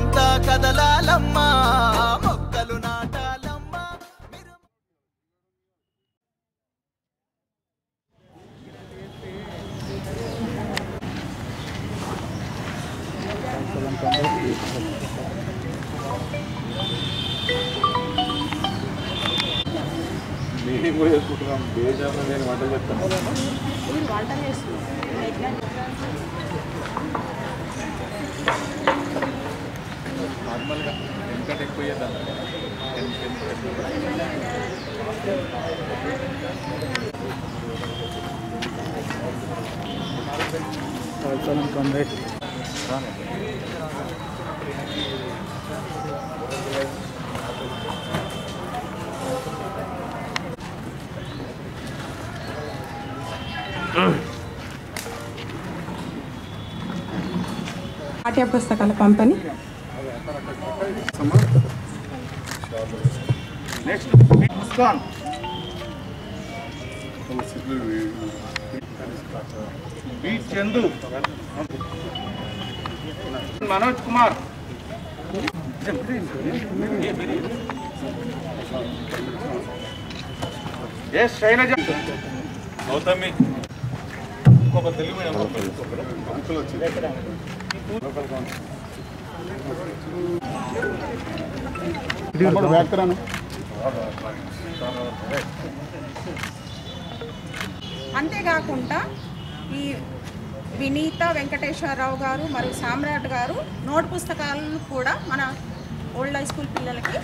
ఊరంతా కదలాలమ్మా మొక్కలు నాటాలమ్మా మీరు మేము కూడా చేసుకుంటున్నాం బేజాగా నేను వంట చెప్తాను మీరు వంట చేస్తున్నారు నార్మల్గా ఎందుకంటే ఎక్కువ చేద్దాం టెన్ టెన్ పాఠ్యపుస్తకాల పంపిణీ next Muskan B Chandu Manoj Kumar S Shailaja Gautami ఇంకొక తెలుగు మీడియం అంకుల్ వచ్చింది వ్యాకరణం అంతేకాకుండా ఈ వినీత వెంకటేశ్వరరావు గారు మరియు సామ్రాట్ గారు నోట్ పుస్తకాలను కూడా మన ఓల్డ్ హై స్కూల్ పిల్లలకి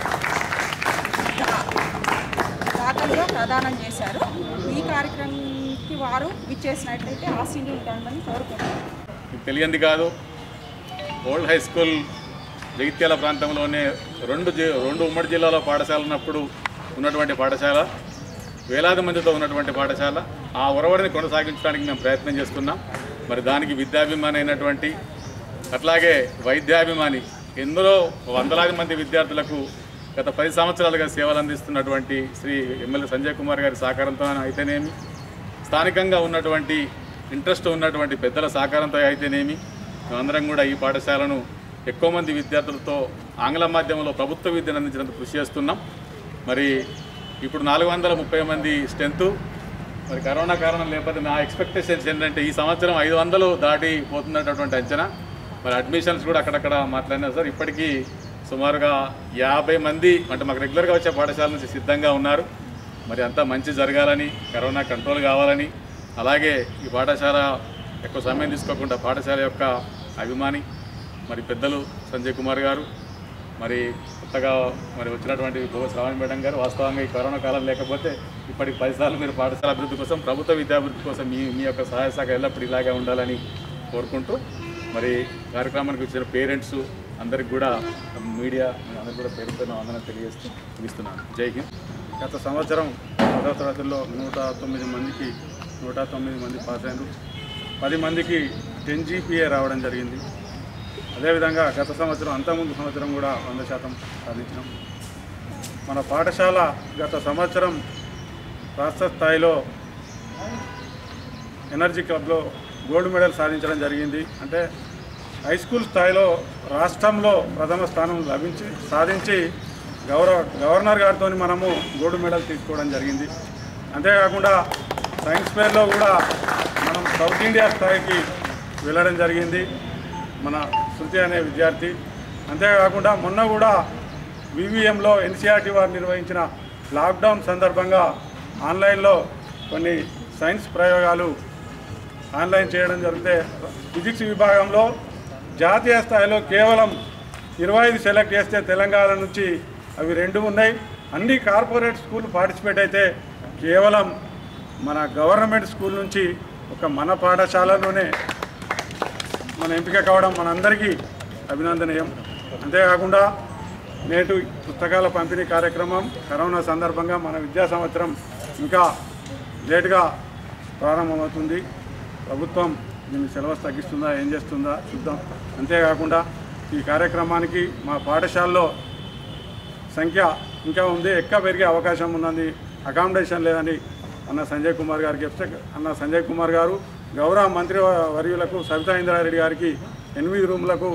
దా- దాతలుగా ప్రదానం చేశారు ఈ కార్యక్రమానికి వారు విచ్చేసినట్లయితే ఆశీనులు ఉంటుందని కోరుకుంటున్నాను మీకు తెలియంది కాదు ఓల్డ్ హై స్కూల్ జగిత్యాల ప్రాంతంలోనే రెండు జి- రెండు ఉమ్మడి జిల్లాలో పాఠశాల ఉన్నప్పుడు ఉన్నటువంటి పాఠశాల వేలాది మందితో ఉన్నటువంటి పాఠశాల ఆ ఒరవడిని కొనసాగించడానికి మేము ప్రయత్నం చేస్తున్నాం మరి దానికి విద్యాభిమాని అయినటువంటి అట్లాగే వైద్యాభిమాని ఎందరో వందలాది మంది విద్యార్థులకు గత పది సంవత్సరాలుగా సేవలు అందిస్తున్నటువంటి శ్రీ ఎమ్మెల్యే సంజయ్ కుమార్ గారి సహకారంతో అయితేనేమి స్థానికంగా ఉన్నటువంటి ఇంట్రెస్ట్ ఉన్నటువంటి పెద్దల సహకారంతో అయితేనేమి మేమందరం కూడా ఈ పాఠశాలను ఎక్కువ మంది విద్యార్థులతో ఆంగ్ల మాధ్యమంలో ప్రభుత్వ విద్యను అందించినందుకు కృషి చేస్తున్నాం మరి ఇప్పుడు నాలుగు వందల ముప్పై మంది స్ట్రెంత్ మరి కరోనా కారణం లేకపోతే నా ఎక్స్పెక్టేషన్స్ ఏంటంటే ఈ సంవత్సరం ఐదు వందలు దాటి పోతున్నటువంటి అంచనా మరి అడ్మిషన్స్ కూడా అక్కడక్కడ మాట్లాడినారు సార్ ఇప్పటికీ సుమారుగా యాభై మంది అంటే మాకు రెగ్యులర్గా వచ్చే పాఠశాల నుంచి సిద్ధంగా ఉన్నారు మరి అంతా మంచి జరగాలని కరోనా కంట్రోల్ కావాలని అలాగే ఈ పాఠశాల ఎక్కువ సమయం తీసుకోకుండా పాఠశాల యొక్క అభిమాని మరి పెద్దలు సంజయ్ కుమార్ గారు మరి కొత్తగా మరి వచ్చినటువంటి గోవ శ్రావణ్ మేడం గారు వాస్తవంగా ఈ కరోనా కాలం లేకపోతే ఇప్పటికి పది సార్లు మీరు పాఠశాల అభివృద్ధి కోసం ప్రభుత్వ విద్యాభివృద్ధి కోసం మీ మీ యొక్క సహాయ శాఖ ఎల్లప్పుడూ ఇలాగే ఉండాలని కోరుకుంటూ మరి కార్యక్రమానికి వచ్చిన పేరెంట్స్ అందరికి కూడా మీడియా అందరికి కూడా పేరు పేరున వందనం తెలియజేస్తూ ముగిస్తున్నాను జై హింద్ గత సంవత్సరం పదవ తరగతిలో నూట తొమ్మిది మందికి నూట తొమ్మిది మంది పాస్ అయినారు పది మందికి టెన్ జీపీఏ రావడం జరిగింది అదేవిధంగా గత సంవత్సరం అంతకుముందు సంవత్సరం కూడా వంద శాతం సాధించినాం మన పాఠశాల గత సంవత్సరం రాష్ట్ర స్థాయిలో ఎనర్జీ క్లబ్లో గోల్డ్ మెడల్ సాధించడం జరిగింది అంటే హై స్కూల్ స్థాయిలో రాష్ట్రంలో ప్రథమ స్థానం లభించి సాధించి గౌరవ గవర్నర్ గారితో మనము గోల్డ్ మెడల్ తీసుకోవడం జరిగింది అంతేకాకుండా సైన్స్ ఫేర్లో కూడా మనం సౌత్ ఇండియా స్థాయికి వెళ్ళడం జరిగింది మన శృతి అనే విద్యార్థి అంతేకాకుండా మొన్న కూడా వివిఎంలో ఎన్సీఆర్టీ వారు నిర్వహించిన లాక్డౌన్ సందర్భంగా ఆన్లైన్లో కొన్ని సైన్స్ ప్రయోగాలు ఆన్లైన్ చేయడం జరిగితే ఫిజిక్స్ విభాగంలో జాతీయ స్థాయిలో కేవలం ఇరవై ఐదు సెలెక్ట్ చేస్తే తెలంగాణ నుంచి అవి రెండు ఉన్నాయి అన్ని కార్పొరేట్ స్కూల్ పార్టిసిపేట్ అయితే కేవలం మన గవర్నమెంట్ స్కూల్ నుంచి ఒక మన పాఠశాలలోనే మన ఎంపిక కావడం మనందరికీ అభినందనీయం అంతేకాకుండా నేటి పుస్తకాల పంపిణీ కార్యక్రమం కరోనా సందర్భంగా మన విద్యా సంవత్సరం ఇంకా లేటుగా ప్రారంభమవుతుంది ప్రభుత్వం దీన్ని సిలబస్ తగ్గిస్తుందా ఏం చేస్తుందా చూద్దాం అంతేకాకుండా ఈ కార్యక్రమానికి మా పాఠశాలలో సంఖ్య ఇంకా ఉంది ఎక్కువ పెరిగే అవకాశం ఉందని అకామిడేషన్ లేదని అన్న సంజయ్ కుమార్ గారికి చెప్తే అన్న సంజయ్ కుమార్ గారు గౌరవ మంత్రి వర్యులకు సవితా ఇంద్రారెడ్డి గారికి ఎనిమిది రూమ్లకు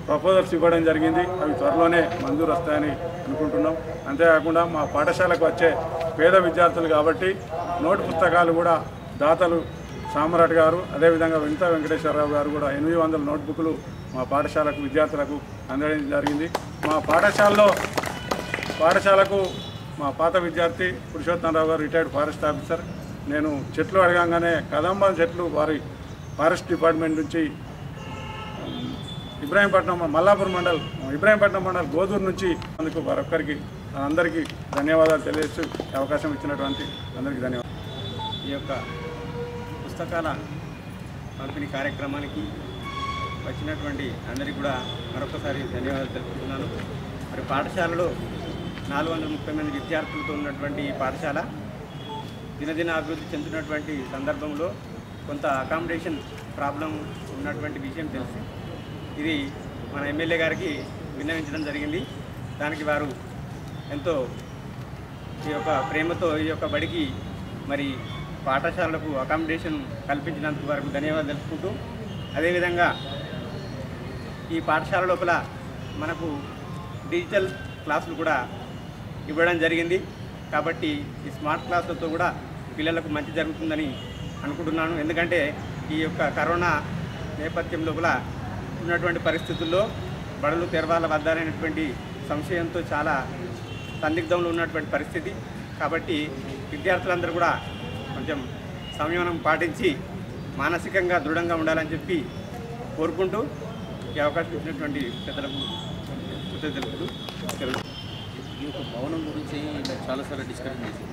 ప్రపోజల్స్ ఇవ్వడం జరిగింది అవి త్వరలోనే మంజూరు వస్తాయని అనుకుంటున్నాం అంతేకాకుండా మా పాఠశాలకు వచ్చే పేద విద్యార్థులు కాబట్టి నోటు పుస్తకాలు కూడా దాతలు సామ్రాట్ గారు అదేవిధంగా వెంకట వెంకటేశ్వరరావు గారు కూడా ఎనిమిది వందల నోట్బుక్లు మా పాఠశాలకు విద్యార్థులకు అందడం జరిగింది మా పాఠశాలలో పాఠశాలకు మా పాత విద్యార్థి పురుషోత్తమరావు గారు రిటైర్డ్ ఫారెస్ట్ ఆఫీసర్ నేను చెట్లు అడగంగానే కదంబం చెట్లు వారి ఫారెస్ట్ డిపార్ట్మెంట్ నుంచి ఇబ్రాహీంపట్నం మల్లాపూర్ మండల్ ఇబ్రాహీంపట్నం మండల్ గోదూరు నుంచి అందుకు వారొక్కరికి అందరికీ ధన్యవాదాలు తెలియజేస్తూ ఈ అవకాశం ఇచ్చినటువంటి అందరికీ ధన్యవాదాలు ఈ యొక్క పుస్తకాల పంపిణీ కార్యక్రమానికి వచ్చినటువంటి అందరికీ కూడా మరొకసారి ధన్యవాదాలు తెలుపుతున్నాను మరి పాఠశాలలో నాలుగు వందల ముప్పై మంది విద్యార్థులతో ఉన్నటువంటి ఈ పాఠశాల దినదిన అభివృద్ధి చెందుతున్నటువంటి సందర్భంలో కొంత అకామిడేషన్ ప్రాబ్లం ఉన్నటువంటి విషయం తెలుసు ఇది మన ఎమ్మెల్యే గారికి విన్నవించడం జరిగింది దానికి వారు ఎంతో ఈ యొక్క ప్రేమతో ఈ యొక్క బడికి మరి పాఠశాలకు అకామిడేషన్ కల్పించినందుకు వరకు ధన్యవాదాలు తెలుపుకుంటూ అదేవిధంగా ఈ పాఠశాల లోపల మనకు డిజిటల్ క్లాసులు కూడా ఇవ్వడం జరిగింది కాబట్టి ఈ స్మార్ట్ క్లాసులతో కూడా పిల్లలకు మంచి జరుగుతుందని అనుకుంటున్నాను ఎందుకంటే ఈ యొక్క కరోనా నేపథ్యం లోపల ఉన్నటువంటి పరిస్థితుల్లో బడులు తెరవాల వద్దనేటువంటి సంశయంతో చాలా సందిగ్ధంలో ఉన్నటువంటి పరిస్థితి కాబట్టి విద్యార్థులందరూ కూడా కొంచెం సంయమనం పాటించి మానసికంగా దృఢంగా ఉండాలని చెప్పి కోరుకుంటూ ఈ అవకాశం ఇచ్చినటువంటి పెద్దలకు కృతజ్ఞతలు తెలుపు ఈ యొక్క భవనం గురించి మేము చాలాసార్లు డిస్కషన్ చేసాం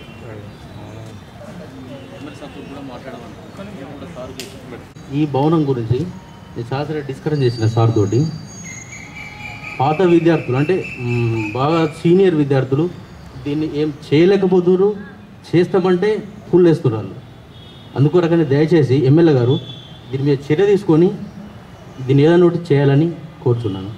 ఎమ్మెల్యే సార్తో కూడా మాట్లాడమని నేను కూడా సార్ ఈ భవనం గురించి నేను చాలాసార్లు డిస్కషన్ చేసిన సార్ తోటి పాత విద్యార్థులు అంటే మ్, బాగా సీనియర్ విద్యార్థులు దీన్ని ఏం చేయలేకపోతున్నారు చేస్తామంటే ఫుల్ వేస్తున్నారు అందుకొరకనే దయచేసి ఎమ్మెల్యే గారు దీని మీద చర్య తీసుకొని దీన్ని ఏదైనా ఒకటి చేయాలని కోరుతున్నాను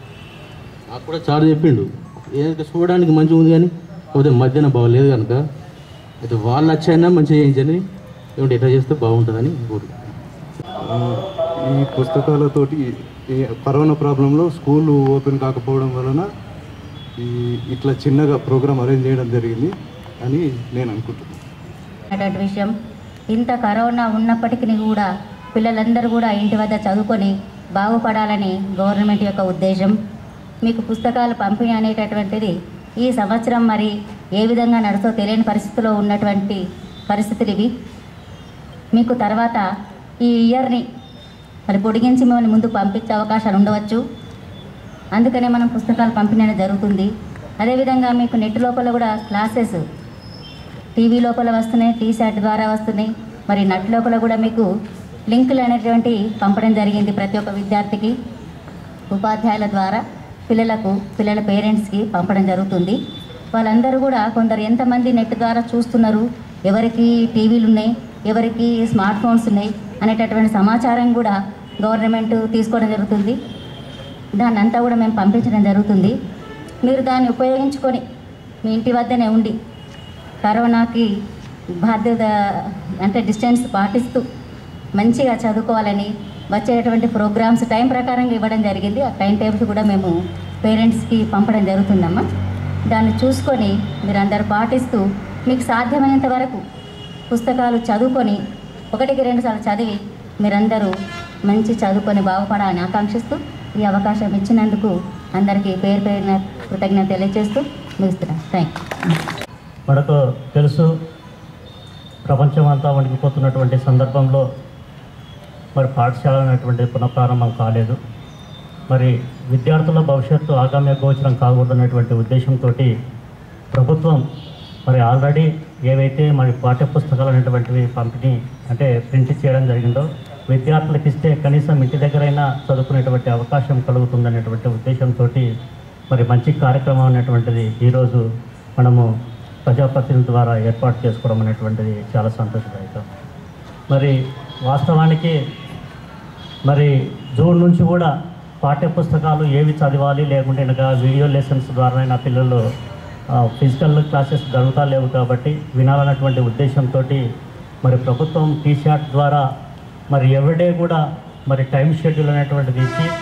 నాకు కూడా చాలా చెప్పిండు ఏదైతే చూడడానికి మంచిగా ఉంది కానీ కాకపోతే మధ్యాహ్నం బాగలేదు కనుక అయితే వాళ్ళు వచ్చైనా మంచిగా చేయించని ఏమంటే ఎట్లా చేస్తే బాగుంటుందని కోరుకుంటున్నాను ఈ పుస్తకాలతోటి ఈ కరోనా ప్రాబ్లంలో స్కూల్ ఓపెన్ కాకపోవడం వలన ఈ ఇట్లా చిన్నగా ప్రోగ్రామ్ అరేంజ్ చేయడం జరిగింది అని నేను అనుకుంటున్నాను అనేటువంటి విషయం ఇంత కరోనా ఉన్నప్పటికీ కూడా పిల్లలందరూ కూడా ఇంటి వద్ద చదువుకొని బాగుపడాలని గవర్నమెంట్ యొక్క ఉద్దేశం మీకు పుస్తకాలు పంపిణీ అనేటటువంటిది ఈ సంవత్సరం మరి ఏ విధంగా నడుసో తెలియని పరిస్థితిలో ఉన్నటువంటి పరిస్థితులు ఇవి మీకు తర్వాత ఈ ఇయర్ని మరి పొడిగించి మిమ్మల్ని ముందుకు పంపించే అవకాశాలు ఉండవచ్చు అందుకనే మనం పుస్తకాలు పంపిణీ అనేది జరుగుతుంది అదేవిధంగా మీకు నెట్ లోపల కూడా క్లాసెస్ టీవీ లోపల వస్తున్నాయి టీ శాట్ ద్వారా వస్తున్నాయి మరి నట్ లోపల కూడా మీకు లింకులు అనేటువంటి పంపడం జరిగింది ప్రతి ఒక్క విద్యార్థికి ఉపాధ్యాయుల ద్వారా పిల్లలకు పిల్లల పేరెంట్స్కి పంపడం జరుగుతుంది వాళ్ళందరూ కూడా కొందరు ఎంతమంది నెట్ ద్వారా చూస్తున్నారు ఎవరికి టీవీలు ఉన్నాయి ఎవరికి స్మార్ట్ ఫోన్స్ ఉన్నాయి అనేటటువంటి సమాచారం కూడా గవర్నమెంట్ తీసుకోవడం జరుగుతుంది దాన్ని అంతా కూడా మేము పంపించడం జరుగుతుంది మీరు దాన్ని ఉపయోగించుకొని మీ ఇంటి వద్దనే ఉండి కరోనాకి బాధ్యత అంటే డిస్టెన్స్ పాటిస్తూ మంచిగా చదువుకోవాలని వచ్చేటువంటి ప్రోగ్రామ్స్ టైం ప్రకారంగా ఇవ్వడం జరిగింది ఆ టైం టేబుల్స్ కూడా మేము పేరెంట్స్కి పంపడం జరుగుతుందమ్మా దాన్ని చూసుకొని మీరు అందరు పాటిస్తూ మీకు సాధ్యమైనంత వరకు పుస్తకాలు చదువుకొని ఒకటికి రెండు సార్లు చదివి మీరందరూ మంచి చదువుకొని బాగుపడాలని ఆకాంక్షిస్తూ ఈ అవకాశం ఇచ్చినందుకు అందరికీ పేరు పేరున కృతజ్ఞత తెలియజేస్తూ ముగిస్తున్నాను థ్యాంక్ యూ మనకు తెలుసు ప్రపంచం అంతా వణికిపోతున్నటువంటి సందర్భంలో మరి పాఠశాల అనేటువంటి పునఃప్రారంభం కాలేదు మరి విద్యార్థుల భవిష్యత్తు ఆగామ్య గోచరం కాకూడదనేటువంటి ఉద్దేశంతో ప్రభుత్వం మరి ఆల్రెడీ ఏవైతే మరి పాఠ్యపుస్తకాలు అనేటువంటివి పంపిణీ అంటే ప్రింట్ చేయడం జరిగిందో విద్యార్థులకు ఇస్తే కనీసం ఇంటి దగ్గరైనా చదువుకునేటువంటి అవకాశం కలుగుతుందనేటువంటి ఉద్దేశంతో మరి మంచి కార్యక్రమం అనేటువంటిది ఈరోజు మనము ప్రజాప్రతినిధుల ద్వారా ఏర్పాటు చేసుకోవడం అనేటువంటిది చాలా సంతోషదాయకం మరి వాస్తవానికి మరి జూన్ నుంచి కూడా పాఠ్యపుస్తకాలు ఏవి చదవాలి లేకుంటే కనుక వీడియో లెసన్స్ ద్వారా నా పిల్లలు ఫిజికల్ క్లాసెస్ జరుగుతా లేవు కాబట్టి వినాలన్నటువంటి ఉద్దేశంతో మరి ప్రభుత్వం టీషాట్ ద్వారా మరి ఎవ్రీడే కూడా మరి టైం షెడ్యూల్ అనేటువంటిది ఇచ్చి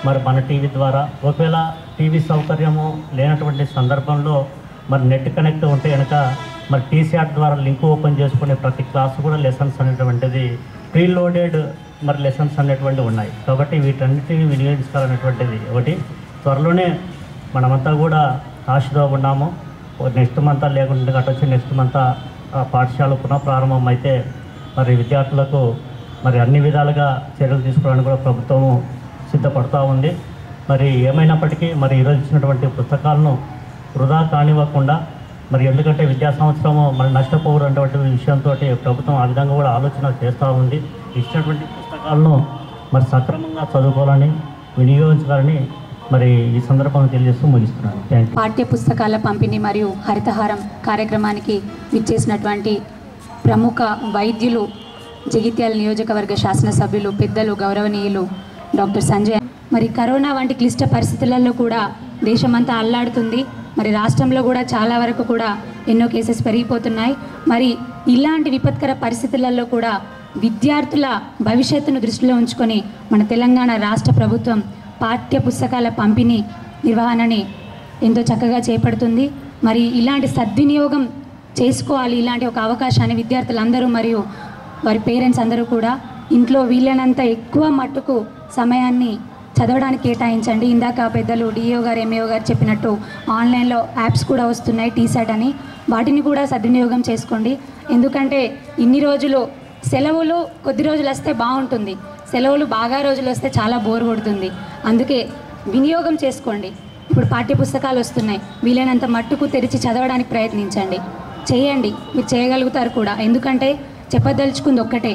మరి మన టీవీ ద్వారా ఒకవేళ టీవీ సౌకర్యము లేనటువంటి సందర్భంలో మరి నెట్ కనెక్ట్ ఉంటే కనుక మరి టీసీఆర్ ద్వారా లింక్ ఓపెన్ చేసుకునే ప్రతి క్లాస్ కూడా లెసన్స్ అనేటువంటిది ప్రీలోడెడ్ మరి లెసన్స్ అనేటువంటివి ఉన్నాయి కాబట్టి వీటన్నిటిని వినియోగించుకోవాలనేటువంటిది ఒకటి త్వరలోనే మనమంతా కూడా ఆశతో ఉన్నాము నెక్స్ట్ మంత్ లేకుంటే అటు వచ్చి నెక్స్ట్ మంత్ ఆ పాఠశాల పునః ప్రారంభం అయితే మరి విద్యార్థులకు మరి అన్ని విధాలుగా చర్యలు తీసుకోవడానికి కూడా ప్రభుత్వము సిద్ధపడుతూ ఉంది మరి ఏమైనప్పటికీ మరి ఈరోజు ఇచ్చినటువంటి పుస్తకాలను వృధా కానివ్వకుండా మరి ఎందుకంటే విద్యా సంవత్సరము మరి నష్టపోవరటువంటి విషయంతో ప్రభుత్వం ఆ విధంగా కూడా ఆలోచన చేస్తూ ఉంది ఇచ్చినటువంటి పుస్తకాలను మరి సక్రమంగా చదువుకోవాలని వినియోగించాలని మరి ఈ సందర్భంగా తెలియజేస్తూ ముగిస్తున్నాను థ్యాంక్ యూ పాఠ్య పుస్తకాల పంపిణీ మరియు హరితహారం కార్యక్రమానికి విచ్చేసినటువంటి ప్రముఖ వైద్యులు జగిత్యాల నియోజకవర్గ శాసనసభ్యులు పెద్దలు గౌరవనీయులు డాక్టర్ సంజయ్ మరి కరోనా వంటి క్లిష్ట పరిస్థితులలో కూడా దేశమంతా అల్లాడుతుంది మరి రాష్ట్రంలో కూడా చాలా వరకు కూడా ఎన్నో కేసెస్ పెరిగిపోతున్నాయి మరి ఇలాంటి విపత్కర పరిస్థితులలో కూడా విద్యార్థుల భవిష్యత్తును దృష్టిలో ఉంచుకొని మన తెలంగాణ రాష్ట్ర ప్రభుత్వం పాఠ్య పుస్తకాల పంపిణీ నిర్వహణని ఎంతో చక్కగా చేపడుతుంది మరి ఇలాంటి సద్వినియోగం చేసుకోవాలి ఇలాంటి ఒక అవకాశాన్ని విద్యార్థులందరూ మరియు వారి పేరెంట్స్ అందరూ కూడా ఇంట్లో వీలైనంత ఎక్కువ మట్టుకు సమయాన్ని చదవడానికి కేటాయించండి ఇందాక పెద్దలు డిఓ గారు ఎంఏఓ గారు చెప్పినట్టు ఆన్లైన్లో యాప్స్ కూడా వస్తున్నాయి టీసాట్ అని వాటిని కూడా సద్వినియోగం చేసుకోండి ఎందుకంటే ఇన్ని రోజులు సెలవులు కొద్ది రోజులు వస్తే బాగుంటుంది సెలవులు బాగా రోజులు వస్తే చాలా బోర్ కొడుతుంది అందుకే వినియోగం చేసుకోండి ఇప్పుడు పాఠ్య పుస్తకాలు వస్తున్నాయి వీలైనంత మట్టుకు తెరిచి చదవడానికి ప్రయత్నించండి చేయండి మీరు చేయగలుగుతారు కూడా ఎందుకంటే చెప్పదలుచుకుంది ఒక్కటే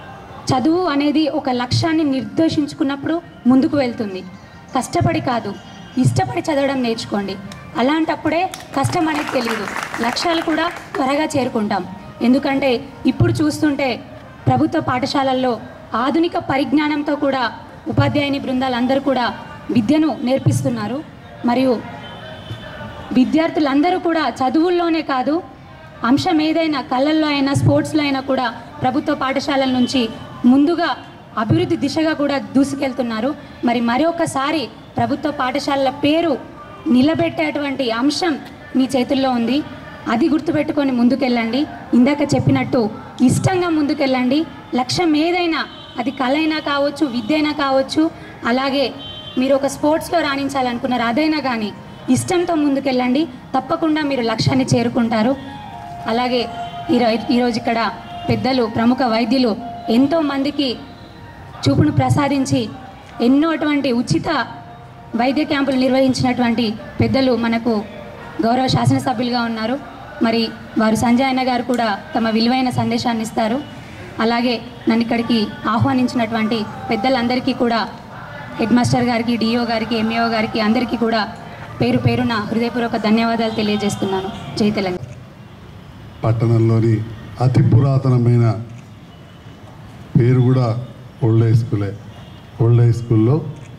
చదువు అనేది ఒక లక్ష్యాన్ని నిర్దేశించుకున్నప్పుడు ముందుకు వెళ్తుంది కష్టపడి కాదు ఇష్టపడి చదవడం నేర్చుకోండి అలాంటప్పుడే కష్టం అనేది తెలియదు లక్ష్యాలు కూడా త్వరగా చేరుకుంటాం ఎందుకంటే ఇప్పుడు చూస్తుంటే ప్రభుత్వ పాఠశాలల్లో ఆధునిక పరిజ్ఞానంతో కూడా ఉపాధ్యాయుని బృందాలందరూ కూడా విద్యను నేర్పిస్తున్నారు మరియు విద్యార్థులందరూ కూడా చదువుల్లోనే కాదు అంశం ఏదైనా కళల్లో అయినా స్పోర్ట్స్లో అయినా కూడా ప్రభుత్వ పాఠశాలల నుంచి ముందుగా అభివృద్ధి దిశగా కూడా దూసుకెళ్తున్నారు మరి మరొకసారి ప్రభుత్వ పాఠశాలల పేరు నిలబెట్టేటువంటి అంశం మీ చేతుల్లో ఉంది అది గుర్తుపెట్టుకొని ముందుకెళ్ళండి ఇందాక చెప్పినట్టు ఇష్టంగా ముందుకెళ్ళండి లక్ష్యం ఏదైనా అది కళ అయినా కావచ్చు విద్య అయినా కావచ్చు అలాగే మీరు ఒక స్పోర్ట్స్లో రాణించాలనుకున్నారు అదైనా కానీ ఇష్టంతో ముందుకెళ్ళండి తప్పకుండా మీరు లక్ష్యాన్ని చేరుకుంటారు అలాగే ఈరోజు ఈరోజు ఇక్కడ పెద్దలు ప్రముఖ వైద్యులు ఎంతో మందికి చూపును ప్రసాదించి ఎన్నో అటువంటి ఉచిత వైద్య క్యాంపులు నిర్వహించినటువంటి పెద్దలు మనకు గౌరవ శాసనసభ్యులుగా ఉన్నారు మరి వారు సంజయ్ అన్న గారు కూడా తమ విలువైన సందేశాన్ని ఇస్తారు అలాగే నన్ను ఇక్కడికి ఆహ్వానించినటువంటి పెద్దలందరికీ కూడా హెడ్ మాస్టర్ గారికి డిఓ గారికి ఎంఈఓ గారికి అందరికీ కూడా పేరు పేరున హృదయపూర్వక ధన్యవాదాలు తెలియజేస్తున్నాను జై తెలంగాణ పట్టణంలోని అతి పురాతనమైన పేరు కూడా ఓల్డ్ హై స్కూలే ఓల్డ్ హై స్కూల్లో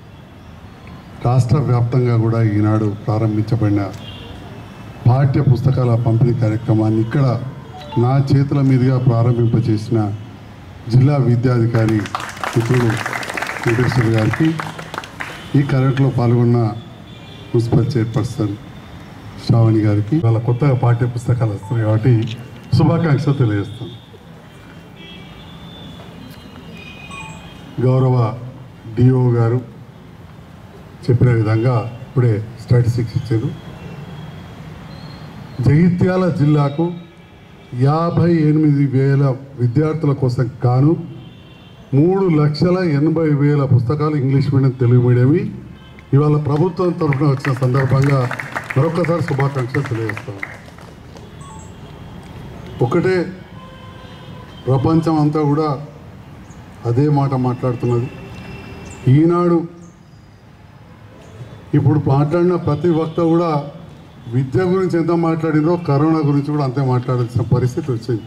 రాష్ట్ర వ్యాప్తంగా కూడా ఈనాడు ప్రారంభించబడిన పాఠ్య పుస్తకాల పంపిణీ కార్యక్రమాన్ని ఇక్కడ నా చేతుల మీదుగా ప్రారంభింపచేసిన జిల్లా విద్యాధికారి మిత్రుడు వెంకటేశ్వర గారికి ఈ కార్యక్రమంలో పాల్గొన్న మున్సిపల్ చైర్పర్సన్ శ్రావణి గారికి వాళ్ళ కొత్తగా పాఠ్య పుస్తకాలు వస్తున్నాయి కాబట్టి శుభాకాంక్షలు తెలియజేస్తాను గౌరవ డిఓ గారు చెప్పిన విధంగా ఇప్పుడే స్టాటిస్టిక్స్ ఇచ్చారు జగిత్యాల జిల్లాకు యాభై ఎనిమిది వేల విద్యార్థుల కోసం గాను మూడు లక్షల ఎనభై వేల పుస్తకాలు ఇంగ్లీష్ మీడియం తెలుగు మీడియంవి ఇవాళ ప్రభుత్వం తరఫున వచ్చిన సందర్భంగా మరొకసారి శుభాకాంక్షలు తెలియజేస్తాను ఒకటే ప్రపంచం అంతా కూడా అదే మాట మాట్లాడుతున్నది ఈనాడు ఇప్పుడు మాట్లాడిన ప్రతి వక్త కూడా విద్య గురించి ఎంత మాట్లాడినో కరోనా గురించి కూడా అంతే మాట్లాడాల్సిన పరిస్థితి వచ్చింది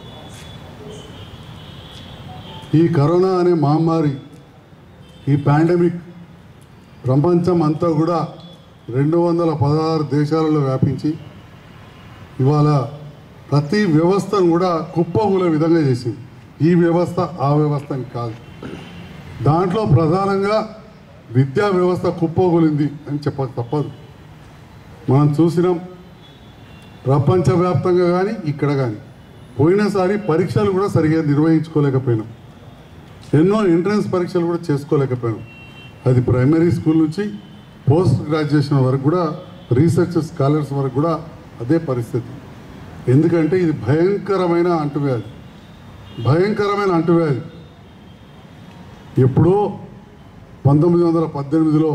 ఈ కరోనా అనే మహమ్మారి ఈ పాండమిక్ ప్రపంచం అంతా కూడా రెండు వందల పదహారు దేశాలలో వ్యాపించి ఇవాళ ప్రతి వ్యవస్థను కూడా కుప్పగూల విధంగా చేసింది ఈ వ్యవస్థ ఆ వ్యవస్థ అని కాదు దాంట్లో ప్రధానంగా విద్యా వ్యవస్థ కుప్పగొలింది అని చెప్పక తప్పదు మనం చూసినాం ప్రపంచవ్యాప్తంగా కానీ ఇక్కడ కానీ పోయినసారి పరీక్షలు కూడా సరిగా నిర్వహించుకోలేకపోయినాం ఎన్నో ఎంట్రన్స్ పరీక్షలు కూడా చేసుకోలేకపోయాం అది ప్రైమరీ స్కూల్ నుంచి పోస్ట్ గ్రాడ్యుయేషన్ వరకు కూడా రీసెర్చ్ స్కాలర్స్ వరకు కూడా అదే పరిస్థితి ఎందుకంటే ఇది భయంకరమైన అంటువ్యాధి భయంకరమైన అంటువ్యాధి ఎప్పుడో పంతొమ్మిది వందల పద్దెనిమిదిలో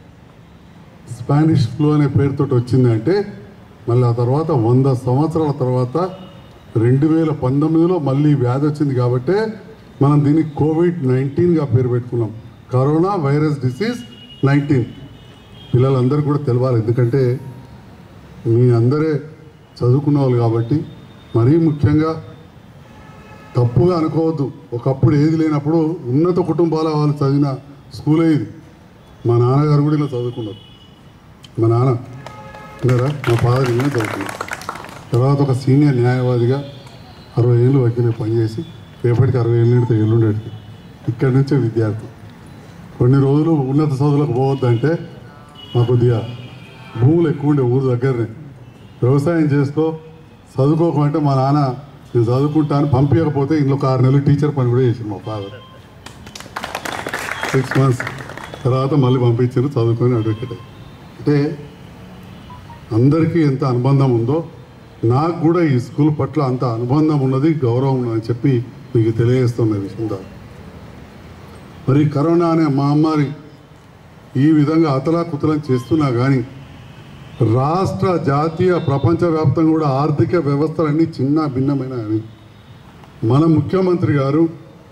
స్పానిష్ ఫ్లూ అనే పేరుతో వచ్చింది అంటే మళ్ళీ ఆ తర్వాత వంద సంవత్సరాల తర్వాత రెండు వేల పంతొమ్మిదిలో మళ్ళీ వ్యాధి వచ్చింది కాబట్టే మనం దీన్ని కోవిడ్ నైన్టీన్గా పేరు పెట్టుకున్నాం కరోనా వైరస్ డిసీజ్ నైన్టీన్ పిల్లలందరూ కూడా తెలవాలి ఎందుకంటే మీ అందరే చదువుకున్న వాళ్ళు కాబట్టి మరీ ముఖ్యంగా తప్పుగా అనుకోవద్దు ఒకప్పుడు ఏది లేనప్పుడు ఉన్నత కుటుంబాల వాళ్ళు చదివిన స్కూలే ఇది మా నాన్నగారు కూడా ఇలా చదువుకున్నారు మా నాన్న ఉన్నారా మా ఫాదర్ ఇలా చదువుకున్నారు తర్వాత ఒక సీనియర్ న్యాయవాదిగా అరవై ఏళ్ళు వకీలు పనిచేసి రేపటికి అరవై ఏళ్ళు నిండితే ఎల్లుండేటికి ఇక్కడి నుంచే విద్యార్థి కొన్ని రోజులు ఉన్నత చదువులకు పోవద్దంటే మా కొద్దిగా భూములు ఎక్కువ ఉండే ఊరు దగ్గరనే వ్యవసాయం చేసుకో చదువుకోకమంటే మా నాన్న నేను చదువుకుంటాను పంపించకపోతే ఇంట్లో ఒక ఆరు నెలలు టీచర్ పని కూడా చేసింది మా ఫాదర్ సిక్స్ మంత్స్ తర్వాత మళ్ళీ పంపించారు చదువుకొని అడ్వకేట్ అయ్యి. అంటే అందరికీ ఎంత అనుబంధం ఉందో నాకు కూడా ఈ స్కూల్ పట్ల అంత అనుబంధం ఉన్నది గౌరవం ఉన్నదని చెప్పి మీకు తెలియజేస్తున్న విషయం ద్వారా మరి కరోనా అనే మహమ్మారి ఈ విధంగా అతలాకుతలం చేస్తున్నా కానీ రాష్ట్ర జాతీయ ప్రపంచవ్యాప్తంగా కూడా ఆర్థిక వ్యవస్థలన్నీ చిన్న భిన్నమైన అని మన ముఖ్యమంత్రి గారు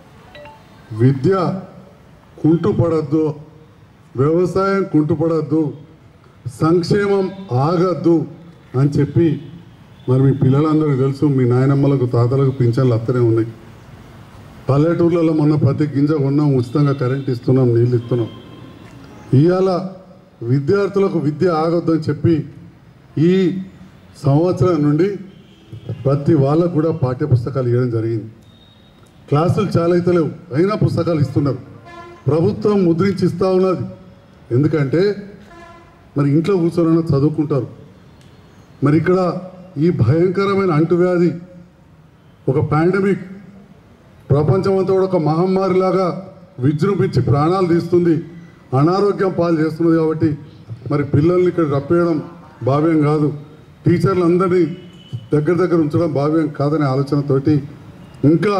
విద్య కుంటుపడద్దు వ్యవసాయం కుంటుపడద్దు సంక్షేమం ఆగద్దు అని చెప్పి మరి మీ పిల్లలందరికీ తెలుసు మీ నాయనమ్మలకు తాతలకు పింఛన్లు అత్తనే ఉన్నాయి పల్లెటూర్లలో మొన్న ప్రతి గింజ కొన్నాం ఉచితంగా కరెంట్ ఇస్తున్నాం నీళ్ళు ఇస్తున్నాం ఇవాళ విద్యార్థులకు విద్య ఆగొద్దని చెప్పి ఈ సంవత్సరం నుండి ప్రతి వాళ్ళకు కూడా పాఠ్యపుస్తకాలు ఇవ్వడం జరిగింది క్లాసులు చాలా అయితే లేవు అయినా పుస్తకాలు ఇస్తున్నారు ప్రభుత్వం ముద్రించి ఇస్తూ ఉన్నది ఎందుకంటే మరి ఇంట్లో కూర్చొని చదువుకుంటారు మరి ఇక్కడ ఈ భయంకరమైన అంటువ్యాధి ఒక పాండమిక్ ప్రపంచమంతా కూడా ఒక మహమ్మారిలాగా విజృంభించి ప్రాణాలు తీస్తుంది అనారోగ్యం పాలు చేస్తున్నది కాబట్టి మరి పిల్లల్ని ఇక్కడ రప్పేయడం భావ్యం కాదు టీచర్లు అందరినీ దగ్గర దగ్గర ఉంచడం భావ్యం కాదనే ఆలోచనతోటి ఇంకా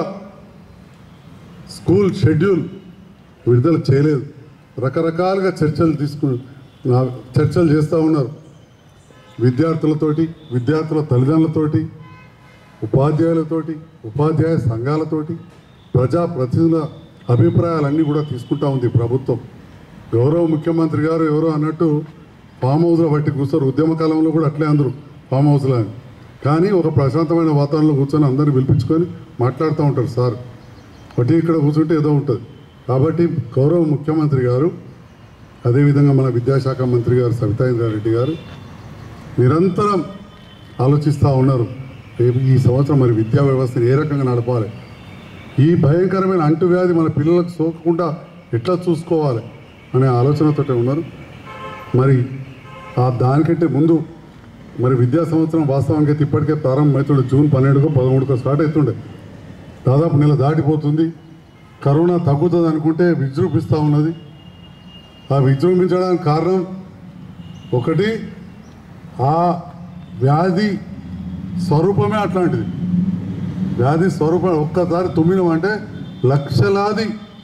స్కూల్ షెడ్యూల్ విడుదల చేయలేదు రకరకాలుగా చర్చలు తీసుకు నా- చర్చలు చేస్తూ ఉన్నారు విద్యార్థులతోటి విద్యార్థుల తల్లిదండ్రులతోటి ఉపాధ్యాయులతోటి ఉపాధ్యాయ సంఘాలతోటి ప్రజాప్రతినిధుల అభిప్రాయాలన్నీ కూడా తీసుకుంటా ఉంది ప్రభుత్వం గౌరవ ముఖ్యమంత్రి గారు ఎవరో అన్నట్టు ఫామ్ హౌస్లో బట్టి కూర్చోరు ఉద్యమ కాలంలో కూడా అట్లే అందరూ ఫామ్ హౌస్లో అని కానీ ఒక ప్రశాంతమైన వాతావరణంలో కూర్చొని అందరిని పిలిపించుకొని మాట్లాడుతూ ఉంటారు సార్ బట్టి ఇక్కడ కూర్చుంటే ఏదో ఉంటుంది కాబట్టి గౌరవ ముఖ్యమంత్రి గారు అదేవిధంగా మన విద్యాశాఖ మంత్రి గారు సవితాయింద్రారెడ్డి గారు నిరంతరం ఆలోచిస్తూ ఉన్నారు రేపు ఈ సంవత్సరం మరి విద్యా వ్యవస్థను ఏ రకంగా నడపాలి ఈ భయంకరమైన అంటువ్యాధి మన పిల్లలకు సోకకుండా ఎట్లా చూసుకోవాలి అనే ఆలోచనతోటే ఉన్నారు మరి ఆ దానికంటే ముందు మరి విద్యా సంవత్సరం వాస్తవానికి అయితే ఇప్పటికే ప్రారంభమవుతుండే జూన్ పన్నెండుకో పదమూడుకో స్టార్ట్ అవుతుండే దాదాపు నెల దాటిపోతుంది కరోనా తగ్గుతుంది అనుకుంటే విజృంభిస్తూ ఉన్నది ఆ విజృంభించడానికి కారణం ఒకటి ఆ వ్యాధి స్వరూపమే అట్లాంటిది వ్యాధి స్వరూపం ఒక్కసారి తుమ్మినామంటే లక్షలాది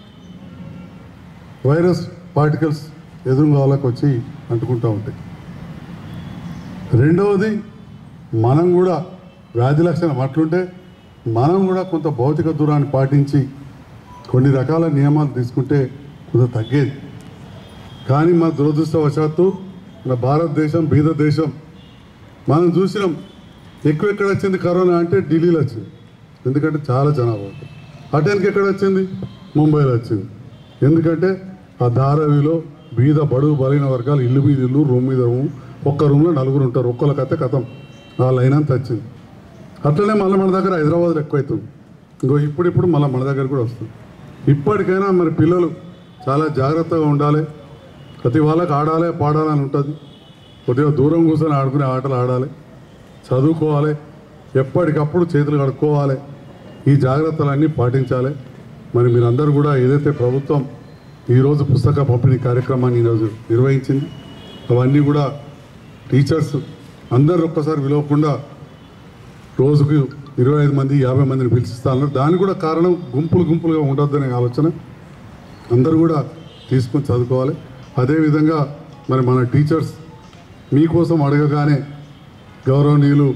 వైరస్ పార్టికల్స్ ఎదురుగా వాళ్ళకి వచ్చి అంటుకుంటూ ఉంటాయి రెండవది మనం కూడా వ్యాధి లక్షణం అట్లుంటే మనం కూడా కొంత భౌతిక దూరాన్ని పాటించి కొన్ని రకాల నియమాలు తీసుకుంటే కొంత తగ్గేది కానీ మన దురదృష్టవశాత్తు మన భారతదేశం బీద దేశం మనం చూసినాం ఎక్కువ ఎక్కడ వచ్చింది కరోనా అంటే ఢిల్లీలో వచ్చింది ఎందుకంటే చాలా జనాభా ఉంటుంది అటెన్కి ఎక్కడ వచ్చింది ముంబైలో వచ్చింది ఎందుకంటే ఆ ధారావిలో బీద బడుగు బలైన వర్గాలు ఇల్లు మీద ఇల్లు రూమ్ మీద రూమ్ ఒక్క రూమ్లో నలుగురు ఉంటారు ఒక్కళ్ళ కథ కథం ఆ లైన్ అంతా వచ్చింది అట్లనే మళ్ళీ మన దగ్గర హైదరాబాద్లో ఎక్కువైతుంది ఇంకో ఇప్పుడిప్పుడు మళ్ళీ మన దగ్గర కూడా వస్తుంది ఇప్పటికైనా మరి పిల్లలు చాలా జాగ్రత్తగా ఉండాలి ప్రతి వాళ్ళకి ఆడాలి పాడాలని ఉంటుంది కొద్దిగా దూరం కూర్చొని ఆడుకునే ఆటలు ఆడాలి చదువుకోవాలి ఎప్పటికప్పుడు చేతులు కడుక్కోవాలి ఈ జాగ్రత్తలన్నీ పాటించాలి మరి మీరందరూ కూడా ఏదైతే ప్రభుత్వం ఈరోజు పుస్తక పంపిణీ కార్యక్రమాన్ని ఈరోజు నిర్వహించింది అవన్నీ కూడా టీచర్స్ అందరు ఒక్కసారి విలువకుండా రోజుకు ఇరవై ఐదు మంది యాభై మందిని పిలిచిస్తా అన్నారు దానికి కూడా కారణం గుంపులు గుంపులుగా ఉండొద్దనే ఆలోచన అందరూ కూడా తీసుకొని చదువుకోవాలి అదేవిధంగా మరి మన టీచర్స్ మీకోసం అడగగానే గౌరవనీయులు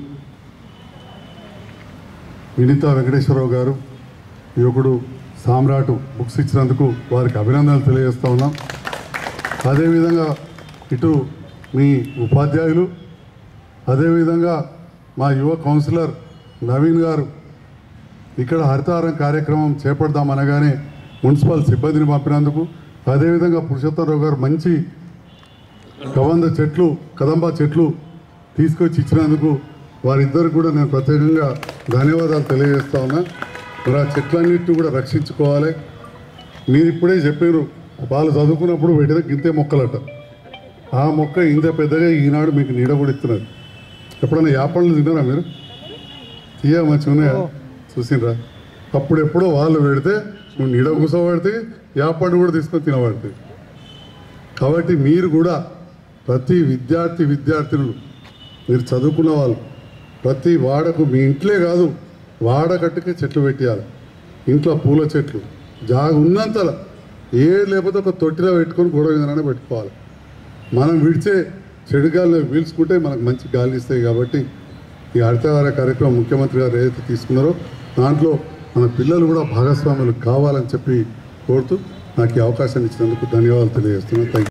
వినీత వెంకటేశ్వరరావు గారు యువకుడు సామ్రాట్ బుక్స్ ఇచ్చినందుకు వారికి అభినందనలు తెలియజేస్తా ఉన్నాం అదేవిధంగా ఇటు మీ ఉపాధ్యాయులు అదేవిధంగా మా యువ కౌన్సిలర్ నవీన్ గారు ఇక్కడ హరితహారం కార్యక్రమం చేపడదాం అనగానే మున్సిపల్ సిబ్బందిని పంపినందుకు అదేవిధంగా పురుషోత్తమరావు గారు మంచి కవంద చెట్లు కదంబ చెట్లు తీసుకొచ్చి ఇచ్చినందుకు వారిద్దరు కూడా నేను ప్రత్యేకంగా ధన్యవాదాలు తెలియజేస్తా ఉన్నా మరి ఆ చెట్లన్నింటినీ కూడా రక్షించుకోవాలి మీరు ఇప్పుడే చెప్పారు వాళ్ళు చదువుకున్నప్పుడు పెట్టిన గింతే మొక్కలట ఆ మొక్క ఇంత పెద్దగా ఈనాడు మీకు నీడ కూడా ఇస్తున్నారు ఎప్పుడైనా యాపళ్ళు తిన్నారా మీరు తీయ మంచిగా ఉన్నాయా చూసిండ్రా అప్పుడు ఎప్పుడో వాళ్ళు పెడితే నువ్వు నీడ కూర్చోబడితే యాపండు కూడా తీసుకొని తినబడుతుంది కాబట్టి మీరు కూడా ప్రతి విద్యార్థి విద్యార్థినులు మీరు చదువుకున్న వాళ్ళు ప్రతి వాడకు మీ ఇంట్లే కాదు వాడకట్టుకే చెట్లు పెట్టేయాలి ఇంట్లో పూల చెట్లు జాగ ఉన్నంతలా ఏ లేకపోతే ఒక తొట్టిలో పెట్టుకొని గొడవ విధానాన్ని పెట్టుకోవాలి మనం విడిచే చెడు గాలిని పీల్చుకుంటే మనకు మంచి గాలి ఇస్తాయి కాబట్టి ఈ హరితహార కార్యక్రమం ముఖ్యమంత్రి గారు ఏదైతే తీసుకున్నారో దాంట్లో మన పిల్లలు కూడా భాగస్వాములు కావాలని చెప్పి కోరుతూ నాకు ఈ అవకాశాన్ని ఇచ్చినందుకు ధన్యవాదాలు తెలియజేస్తున్నాను థ్యాంక్